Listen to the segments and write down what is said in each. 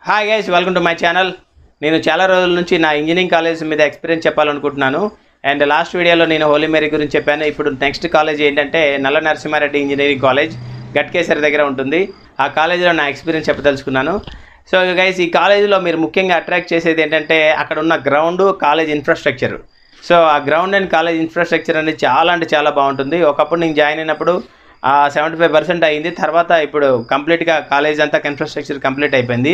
hi guys welcome to my channel నేను చాలా రోజుల నుంచి నా ఇంజనీరింగ్ కాలేజ్ మీద ఎక్స్పీరియన్స్ చెప్పాలనుకుంటున్నాను అండ్ లాస్ట్ వీడియోలో నేను హోలీ మేరీ గురించి చెప్పాను ఇప్పుడు నెక్స్ట్ కాలేజ్ ఏంటంటే నల్ల నరసింహారెడ్డి ఇంజనీరింగ్ కాలేజ్ గట్కేసరి దగ్గర ఉంటుంది ఆ కాలేజీలో నా ఎక్స్పీరియన్స్ చెప్పదలుచుకున్నాను సో గైస్ ఈ కాలేజీలో మీరు ముఖ్యంగా అట్రాక్ట్ చేసేది ఏంటంటే అక్కడ ఉన్న గ్రౌండ్ కాలేజ్ ఇన్ఫ్రాస్ట్రక్చర్ సో ఆ గ్రౌండ్ అండ్ కాలేజ్ ఇన్ఫ్రాస్ట్రక్చర్ అనేది చాలా అంటే చాలా బాగుంటుంది ఒకప్పుడు నేను జాయిన్ అయినప్పుడు సెవెంటీ ఫైవ్ పర్సెంట్ అయింది తర్వాత ఇప్పుడు కంప్లీట్గా కాలేజ్ అంతా ఇన్ఫ్రాస్ట్రక్చర్ కంప్లీట్ అయిపోయింది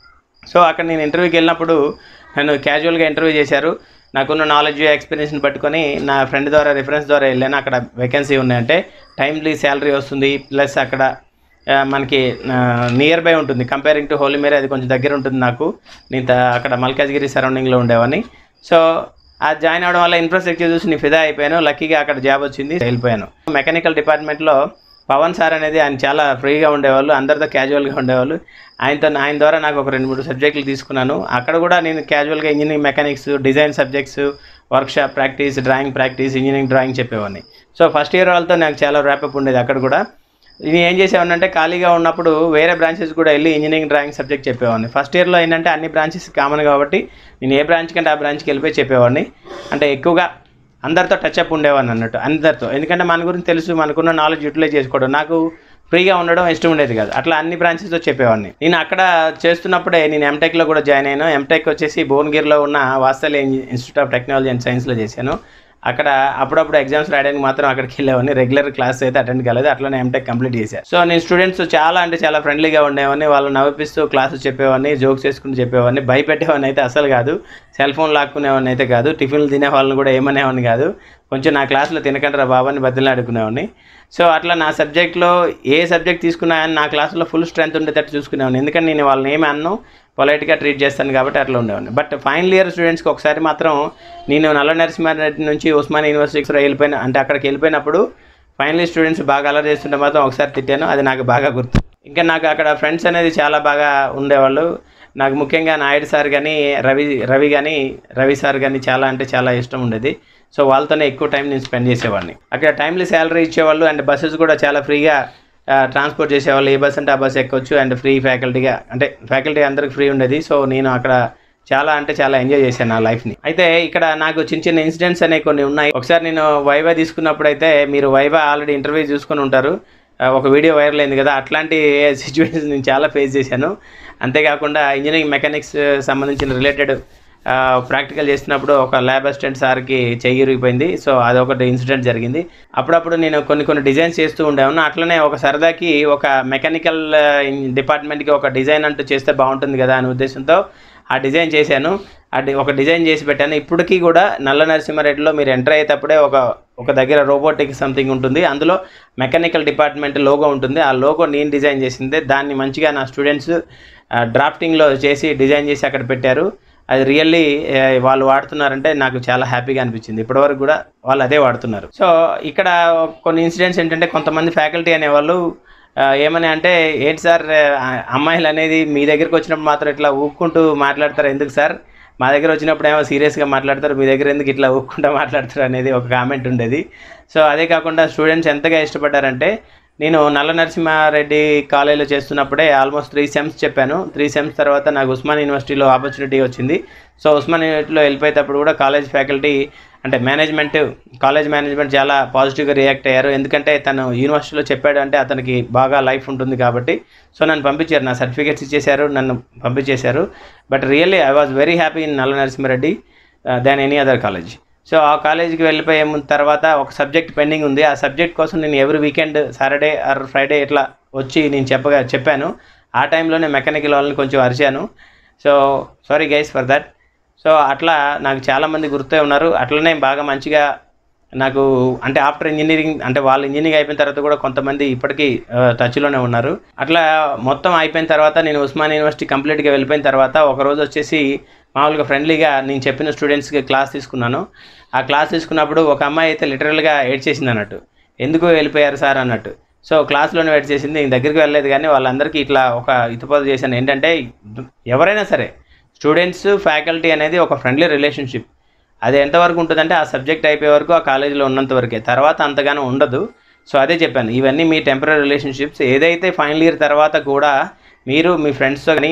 సో అక్కడ నేను ఇంటర్వ్యూకి వెళ్ళినప్పుడు నన్ను క్యాజువల్గా ఇంటర్వ్యూ చేశారు నాకున్న నాలెడ్జ్ ఎక్స్పీరియన్స్ని పట్టుకొని నా ఫ్రెండ్ ద్వారా రిఫరెన్స్ ద్వారా వెళ్ళాను అక్కడ వేకెన్సీ ఉన్నాయంటే టైమ్లీ శాలరీ వస్తుంది ప్లస్ అక్కడ ఆ, మనకి నియర్ బై ఉంటుంది కంపేరింగ్ టు హోలీ మేరీ అది కొంచెం దగ్గర ఉంటుంది నాకు నేను త- అక్కడ మల్కాజ్గిరి సరౌండింగ్లో ఉండేవాడిని సో ఆ జాయిన్ అవ్వడం వల్ల ఇన్ఫ్రాస్ట్రక్చర్ చూసి నేను ఫిదా అయిపోయాను లక్కీగా అక్కడ జాబ్ వచ్చింది వెళ్ళిపోయాను మెకానికల్ డిపార్ట్మెంట్లో పవన్ సార్ అనేది ఆయన చాలా ఫ్రీగా ఉండేవాళ్ళు అందరితో క్యాజువల్గా ఉండేవాళ్ళు ఆయనతో ఆయన ద్వారా నాకు ఒక రెండు మూడు సబ్జెక్టులు తీసుకున్నాను అక్కడ కూడా నేను క్యాజువల్గా engineering mechanics design subjects workshop practice drawing practice engineering drawing చెప్పేవాడిని సో ఫస్ట్ ఇయర్ వాళ్ళతో నాకు చాలా ర్యాపప్ ఉండేది అక్కడ కూడా నేను ఏం చేసేవాడినంటే ఖాళీగా ఉన్నప్పుడు వేరే బ్రాంచెస్ కూడా వెళ్ళి ఇంజనీరింగ్ డ్రాయింగ్ సబ్జెక్ట్ చెప్పేవాడిని ఫస్ట్ ఇయర్లో ఏంటంటే అన్ని బ్రాంచెస్ కామన్ కాబట్టి నేను ఏ బ్రాంచ్ కంటే ఆ బ్రాంచ్కి వెళ్ళిపోయి చెప్పేవాడిని అంటే ఎక్కువగా అందరితో టచ్ అప్ ఉండేవాడిని అన్నట్టు అందరితో ఎందుకంటే మన గురించి తెలుసు మనకున్న నాలెడ్జ్ యూటిలైజ్ చేసుకోవడం నాకు ఫ్రీగా ఉండడం ఇష్టం ఉండేది కాదు అట్లా అన్ని బ్రాంచెస్తో చెప్పేవాడిని నేను అక్కడ చేస్తున్నప్పుడే నేను ఎంటెక్లో కూడా జాయిన్ అయ్యాను ఎంటెక్ వచ్చేసి భువనగిరిలో ఉన్న వాస్తల్య ఇన్స్టిట్యూట్ ఆఫ్ టెక్నాలజీ అండ్ సైన్స్లో చేశాను అక్కడ అప్పుడప్పుడు ఎగ్జామ్స్ రాయడానికి మాత్రం అక్కడికి వెళ్ళేవాడిని రెగ్యులర్ క్లాస్ అయితే అటెండ్ కాలేదు అట్లనే ఎంటెక్ కంప్లీట్ చేశాను సో నేను స్టూడెంట్స్ చాలా అంటే చాలా ఫ్రెండ్లీగా ఉండేవాడిని వాళ్ళు నవ్విపిస్తూ క్లాసెస్ చెప్పేవాడిని జోక్స్ చేసుకుంటూ చెప్పేవాడిని భయపెట్టేవాడిని అయితే అసలు కాదు సెల్ ఫోన్ లాక్కునేవాడిని అయితే కాదు టిఫిన్లు తినే వాళ్ళని కూడా ఏమనేవాడిని కాదు కొంచెం నా క్లాస్లో తినకండి రా బాబాని బదిలాడుకునేవాడిని సో అట్లా నా సబ్జెక్ట్లో ఏ సబ్జెక్ట్ తీసుకున్నా కానీ నా క్లాస్లో ఫుల్ స్ట్రెంత్ ఉండేటట్టు చూసుకునేవాడిని ఎందుకంటే నేను వాళ్ళని ఏమి అన్ను పొలైట్గా ట్రీట్ చేస్తాను కాబట్టి అట్లా ఉండేవాడిని బట్ ఫైనల్ ఇయర్ స్టూడెంట్స్కి ఒకసారి మాత్రం నేను నల్ల నరసింహారెడ్డి నుంచి ఉస్మాన్ యూనివర్సిటీకి వెళ్ళిపోయిన అంటే అక్కడికి వెళ్ళిపోయినప్పుడు ఫైనల్ ఇయర్ స్టూడెంట్స్ బాగా అలర్ చేస్తుంటే మాత్రం ఒకసారి తిట్టాను అది నాకు బాగా గుర్తు ఇంకా నాకు అక్కడ ఫ్రెండ్స్ అనేది చాలా బాగా ఉండేవాళ్ళు నాకు ముఖ్యంగా నాయుడు సార్ కానీ రవి రవి కానీ రవి సార్ కానీ చాలా అంటే చాలా ఇష్టం ఉండేది సో వాళ్ళతోనే ఎక్కువ టైం నేను స్పెండ్ చేసేవాడిని అక్కడ టైంలీ శాలరీ ఇచ్చేవాళ్ళు అండ్ బస్సెస్ కూడా చాలా ఫ్రీగా ట్రాన్స్పోర్ట్ చేసేవాళ్ళు ఏ బస్ అంటే ఆ బస్ ఎక్కొచ్చు అండ్ ఫ్రీ ఫ్యాకల్టీగా అంటే ఫ్యాకల్టీ అందరికి ఫ్రీ ఉండేది సో నేను అక్కడ చాలా అంటే చాలా ఎంజాయ్ చేశాను నా లైఫ్ని అయితే ఇక్కడ నాకు చిన్న చిన్న ఇన్సిడెంట్స్ అనేవి కొన్ని ఉన్నాయి ఒకసారి నేను వైవా తీసుకున్నప్పుడు అయితే మీరు వైవా ఆల్రెడీ ఇంటర్వ్యూ చూసుకొని ఉంటారు ఆ, ఒక వీడియో వైరల్ అయింది కదా అట్లాంటి సిచ్యువేషన్స్ నేను చాలా ఫేస్ చేశాను అంతేకాకుండా ఇంజనీరింగ్ మెకానిక్స్ సంబంధించిన రిలేటెడ్ ప్రాక్టికల్ చేస్తున్నప్పుడు ఒక ల్యాబ్ అసిస్టెంట్ సార్కి చెయ్యి ఇరిగిపోయింది సో అదొకటి ఇన్సిడెంట్ జరిగింది అప్పుడప్పుడు నేను కొన్ని కొన్ని డిజైన్స్ చేస్తూ ఉండేవాను అట్లనే ఒక సరదాకి ఒక మెకానికల్ డిపార్ట్మెంట్కి ఒక డిజైన్ అంటూ చేస్తే బాగుంటుంది కదా అనే ఉద్దేశంతో ఆ డిజైన్ చేశాను అది ఒక డిజైన్ చేసి పెట్టాను ఇప్పటికీ కూడా నల్ల నరసింహారెడ్డిలో మీరు ఎంటర్ అయ్యేటప్పుడే ఒక ఒక దగ్గర రోబోటిక్ సంథింగ్ ఉంటుంది అందులో మెకానికల్ డిపార్ట్మెంట్ లోగో ఉంటుంది ఆ లోగో నేను డిజైన్ చేసిందే దాన్ని మంచిగా నా స్టూడెంట్స్ డ్రాఫ్టింగ్లో చేసి డిజైన్ చేసి అక్కడ పెట్టారు అది రియల్లీ వాళ్ళు వాడుతున్నారంటే నాకు చాలా హ్యాపీగా అనిపించింది ఇప్పటివరకు కూడా వాళ్ళు అదే వాడుతున్నారు సో ఇక్కడ కొన్ని ఇన్సిడెంట్స్ ఏంటంటే కొంతమంది ఫ్యాకల్టీ అనేవాళ్ళు ఆ, ఏమని అంటే ఏంటి సార్ ఆ, అమ్మాయిలు అనేది మీ దగ్గరికి వచ్చినప్పుడు మాత్రం ఇట్లా ఊక్కుంటూ మాట్లాడతారు ఎందుకు సార్ మా దగ్గర వచ్చినప్పుడు ఏమో సీరియస్గా మాట్లాడతారు మీ దగ్గర ఎందుకు ఇట్లా ఊక్కుంటూ మాట్లాడతారు అనేది ఒక కామెంట్ ఉండేది సో అదే కాకుండా స్టూడెంట్స్ ఎంతగా ఇష్టపడ్డారంటే నేను నల్ల నరసింహారెడ్డి కాలేజీలో చేస్తున్నప్పుడే ఆల్మోస్ట్ త్రీ సెమ్స్ చెప్పాను త్రీ సెమ్స్ తర్వాత నాకు ఉస్మాన్ యూనివర్సిటీలో ఆపర్చునిటీ వచ్చింది సో ఉస్మాన్ యూనివర్సిటీలో వెళ్ళిపోయేటప్పుడు కూడా కాలేజ్ ఫ్యాకల్టీ అంటే మేనేజ్మెంట్ కాలేజ్ మేనేజ్మెంట్ చాలా పాజిటివ్గా రియాక్ట్ అయ్యారు ఎందుకంటే తను యూనివర్సిటీలో చెప్పాడు అంటే అతనికి బాగా లైఫ్ ఉంటుంది కాబట్టి సో నన్ను పంపించారు నా సర్టిఫికేట్స్ ఇచ్చేశారు నన్ను పంపించేశారు but really I was very happy in Nalla Narasimha Reddy than any other college so ఆ కాలేజీకి వెళ్ళిపోయే ముందు తర్వాత ఒక సబ్జెక్ట్ పెండింగ్ ఉంది ఆ సబ్జెక్ట్ కోసం నేను every weekend Saturday or Friday ఇట్లా వచ్చి నేను చెప్పగా చెప్పాను ఆ టైంలోనే మెకానికల్ వాళ్ళని కొంచెం అరిచాను so sorry guys for that so అట్లా నాకు చాలామంది గుర్తే ఉన్నారు అట్లనే బాగా మంచిగా నాకు అంటే ఆఫ్టర్ ఇంజనీరింగ్ అంటే వాళ్ళు ఇంజనీరింగ్ అయిపోయిన తర్వాత కూడా కొంతమంది ఇప్పటికీ ఆ, టచ్లోనే ఉన్నారు అట్లా మొత్తం అయిపోయిన తర్వాత నేను ఉస్మాన్ యూనివర్సిటీ కంప్లీట్గా వెళ్ళిపోయిన తర్వాత ఒక రోజు వచ్చేసి మామూలుగా ఫ్రెండ్లీగా నేను చెప్పిన స్టూడెంట్స్కి క్లాస్ తీసుకున్నాను ఆ క్లాస్ తీసుకున్నప్పుడు ఒక అమ్మాయి అయితే లిటరల్గా ఏడ్ చేసింది అన్నట్టు ఎందుకు వెళ్ళిపోయారు సార్ అన్నట్టు సో క్లాస్లోనే వెయిట్ చేసింది నేను దగ్గరికి వెళ్ళలేదు కానీ వాళ్ళందరికీ ఇట్లా ఒక ఇతపోత చేశాను ఏంటంటే ఎవరైనా సరే స్టూడెంట్స్ ఫ్యాకల్టీ అనేది ఒక ఫ్రెండ్లీ రిలేషన్షిప్ అది ఎంతవరకు ఉంటుందంటే ఆ సబ్జెక్ట్ అయిపోయే వరకు ఆ కాలేజీలో ఉన్నంత వరకే తర్వాత అంతగానో ఉండదు సో అదే చెప్పాను ఇవన్నీ మీ టెంపరీ రిలేషన్షిప్స్ ఏదైతే ఫైనల్ ఇయర్ తర్వాత కూడా మీరు మీ ఫ్రెండ్స్తో కానీ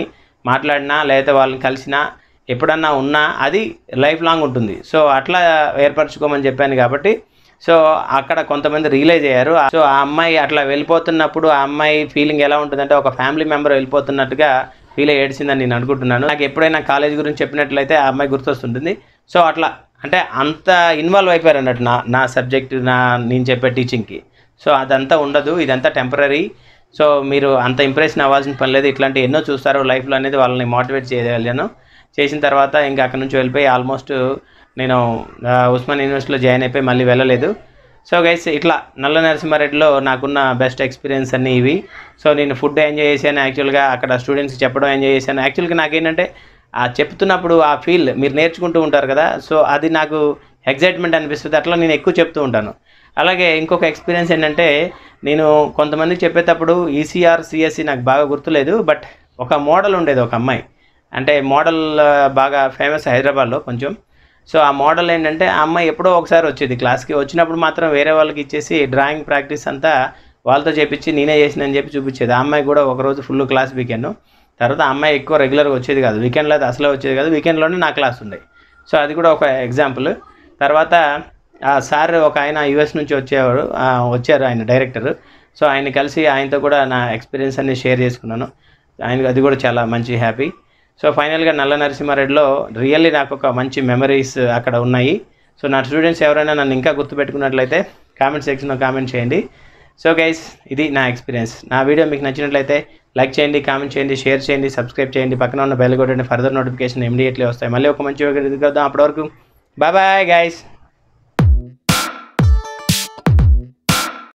మాట్లాడినా లేకపోతే వాళ్ళని కలిసినా ఎప్పుడన్నా ఉన్నా అది లైఫ్ లాంగ్ ఉంటుంది సో అట్లా ఏర్పరచుకోమని చెప్పాను కాబట్టి సో అక్కడ కొంతమంది రియలైజ్ అయ్యారు సో ఆ అమ్మాయి అట్లా వెళ్ళిపోతున్నప్పుడు ఆ అమ్మాయి ఫీలింగ్ ఎలా ఉంటుందంటే ఒక ఫ్యామిలీ మెంబర్ వెళ్ళిపోతున్నట్టుగా ఫీల్ అయ్యి ఏడ్చిందని నేను అనుకుంటున్నాను నాకు ఎప్పుడైనా కాలేజ్ గురించి చెప్పినట్లయితే ఆ అమ్మాయి గుర్తొస్తుంటుంది సో అట్లా అంటే అంత ఇన్వాల్వ్ అయిపోయారు అన్నట్టు నా నా సబ్జెక్ట్ నా నేను చెప్పే టీచింగ్కి సో అదంతా ఉండదు ఇదంతా టెంపరీ సో మీరు అంత ఇంప్రెషన్ అవ్వాల్సిన పని లేదు ఇట్లాంటి ఎన్నో చూస్తారు లైఫ్లో అనేది వాళ్ళని మోటివేట్ చేయగలిగాను చేసిన తర్వాత ఇంకా అక్కడ నుంచి వెళ్ళిపోయి ఆల్మోస్ట్ నేను ఆ, ఉస్మాన్ యూనివర్సిటీలో జాయిన్ అయిపోయి మళ్ళీ వెళ్ళలేదు సో గైస్ ఇట్లా నల్ల నరసింహారెడ్డిలో నాకున్న బెస్ట్ ఎక్స్పీరియన్స్ అన్నీ ఇవి సో నేను ఫుడ్ ఎంజాయ్ చేశాను యాక్చువల్గా అక్కడ స్టూడెంట్స్కి చెప్పడం ఎంజాయ్ చేశాను యాక్చువల్గా నాకేంటంటే ఆ చెప్తున్నప్పుడు ఆ ఫీల్ మీరు నేర్చుకుంటూ ఉంటారు కదా సో అది నాకు ఎగ్జైట్మెంట్ అనిపిస్తుంది అట్లా నేను ఎక్కువ చెప్తూ ఉంటాను అలాగే ఇంకొక ఎక్స్పీరియన్స్ ఏంటంటే నేను కొంతమందికి చెప్పేటప్పుడు ఈసీఆర్ సిఎస్సి నాకు బాగా గుర్తులేదు బట్ ఒక మోడల్ ఉండేది ఒక అమ్మాయి అంటే మోడల్ ఆ, బాగా ఫేమస్ హైదరాబాద్లో కొంచెం సో ఆ మోడల్ ఏంటంటే ఆ అమ్మాయి ఎప్పుడో ఒకసారి వచ్చేది క్లాస్కి వచ్చినప్పుడు మాత్రం వేరే వాళ్ళకి ఇచ్చేసి డ్రాయింగ్ ప్రాక్టీస్ అంతా వాళ్ళతో చేపించి నేనే చేసినని చెప్పి చూపించేది ఆ అమ్మాయి కూడా ఒకరోజు ఫుల్ క్లాస్ వీకెండ్ తర్వాత ఆ అమ్మాయి ఎక్కువ రెగ్యులర్గా వచ్చేది కాదు వీకెండ్లో అయితే అసలే వచ్చేది కాదు వీకెండ్లోనే నా క్లాస్ ఉండే సో అది కూడా ఒక ఎగ్జాంపుల్ తర్వాత ఆ సార్ ఒక ఆయన యూఎస్ నుంచి వచ్చేవారు ఆ, వచ్చారు ఆయన డైరెక్టర్ సో ఆయన కలిసి ఆయనతో కూడా నా ఎక్స్పీరియన్స్ అన్ని షేర్ చేసుకున్నాను ఆయనకు అది కూడా చాలా మంచి హ్యాపీ సో ఫైనల్గా నల్ల నరసింహారెడ్డిలో రియల్లీ నాకు ఒక మంచి మెమరీస్ అక్కడ ఉన్నాయి సో నా స్టూడెంట్స్ ఎవరైనా నన్ను ఇంకా గుర్తుపెట్టుకున్నట్లయితే కామెంట్ సెక్షన్లో కామెంట్ చేయండి సో గైస్ ఇది నా ఎక్స్పీరియన్స్ నా వీడియో మీకు నచ్చినట్లయితే లైక్ చేయండి కామెంట్ చేయండి షేర్ చేయండి సబ్స్క్రైబ్ చేయండి పక్కన ఉన్న బెల్ కొట్టండి ఫర్దర్ నోటిఫికేషన్ ఇమీడియట్లీ వస్తాయి మళ్ళీ ఒక మంచి వీడియో కలుద్దాం అప్పటివరకు బాయ్ బాయ్ గైస్